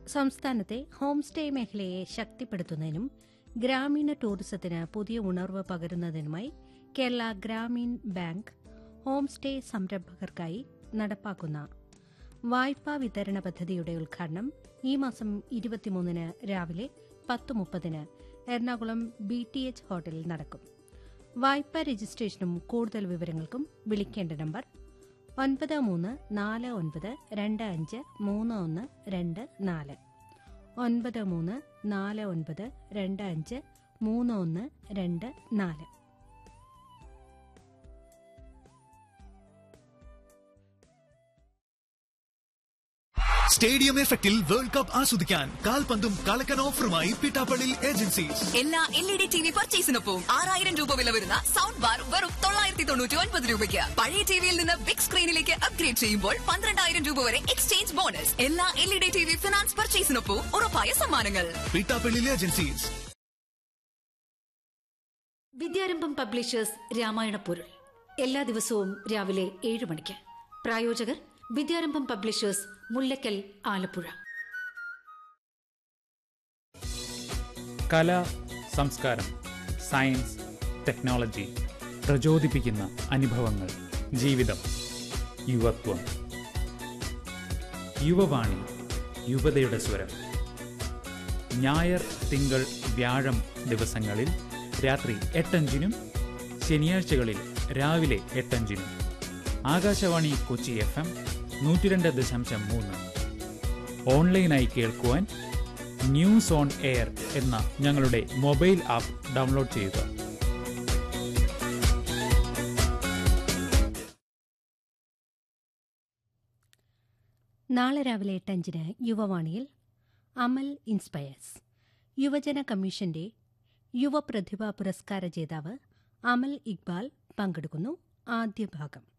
സംസ്ഥാനത്തെ home stay മേഖലയെ ശക്തിപ്പെടുത്തുന്നതിനും ഗ്രാമീണ ടൂറിസത്തിന് പുതിയ ഉണർവ് പകരുന്നതിനുമായി Kerala Gramin bank home stay സംരംഭകർക്കായി നടപ്പാക്കുന്ന വായ്പാ വിതരണ പദ്ധതിയുടെ ഉദ്ഘാടനം ഈ മാസം ഇരുപത്തിമൂന്നിന് രാവിലെ പത്ത് മുപ്പതിന് എറണാകുളം ബി ടി എച്ച് ഹോട്ടലിൽ നടക്കും വായ്പാ രജിസ്ട്രേഷനും കൂടുതൽ വിവരങ്ങൾക്കും വിളിക്കേണ്ട നമ്പർ ഒൻപത് മൂന്ന് നാല് ഒൻപത് രണ്ട് അഞ്ച് മൂന്ന് ഒന്ന് രണ്ട് നാല് ഒൻപത് മൂന്ന് നാല് ഒൻപത് രണ്ട് അഞ്ച് മൂന്ന് ഒന്ന് രണ്ട് നാല് സ്റ്റേഡിയം എഫക്റ്റിൽ വേൾഡ് കപ്പ് ആസ്വദിക്കാൻ കാൽപന്തും കളക്കൻ ഓഫറുമായി പിട്ടാപ്പള്ളി ഏജൻസീസ് എല്ലാ L E D T V പർച്ചേസിനൊപ്പം ആറായിരം രൂപ വില വരുന്ന സൗണ്ട് ബാർ വെറും തൊള്ളായിരത്തി തൊണ്ണൂറ്റി ഒൻപത് രൂപയ്ക്ക് പഴയ ടിവിയിൽ നിന്ന് ബിഗ് സ്ക്രീനിലേക്ക് അപ്ഗ്രേഡ് ചെയ്യുമ്പോൾ പന്ത്രണ്ടായിരം രൂപ വരെ എക്സ്ചേഞ്ച് ബോണസ് എല്ലാ L E D T V finance പർച്ചേസിനൊപ്പം ഉറപ്പായ സമ്മാനങ്ങൾ പിട്ടാപ്പള്ളി ഏജൻസീസ് വിദ്യാരംഭം പബ്ലിഷേഴ്സ് രാമായണ പൊരുൾ എല്ലാ ദിവസവും രാവിലെ ഏഴ് മണിക്ക് പ്രായോജകർ വിദ്യാരംഭം പബ്ലിഷേഴ്സ് മുല്ലക്കൽ ആലപ്പുഴ കല സംസ്കാരം സയൻസ് ടെക്നോളജി പ്രചോദിപ്പിക്കുന്ന അനുഭവങ്ങൾ ജീവിതം യുവത്വം യുവവാണി യുവതയുടെ സ്വരം ഞായർ തിങ്കൾ വ്യാഴം ദിവസങ്ങളിൽ രാത്രി എട്ടഞ്ചിനും ശനിയാഴ്ചകളിൽ രാവിലെ എട്ടഞ്ചിനും ആകാശവാണി കൊച്ചി എഫ് എം നൂറ്റിരണ്ട് ദശാംശം മൂന്ന് ഓൺലൈനായി കേൾക്കുവാൻ ന്യൂസ് ഓൺ എയർ എന്ന ഞങ്ങളുടെ മൊബൈൽ ആപ്പ് ഡൗൺലോഡ് ചെയ്യുക നാളെ രാവിലെ എട്ടഞ്ചിന് യുവവാണിയിൽ അമൽ ഇൻസ്പയേഴ്സ് യുവജന കമ്മീഷന്റെ യുവപ്രതിഭാ പുരസ്കാര ജേതാവ് അമൽ ഇക്ബാൽ പങ്കെടുക്കുന്നു ആദ്യ ഭാഗം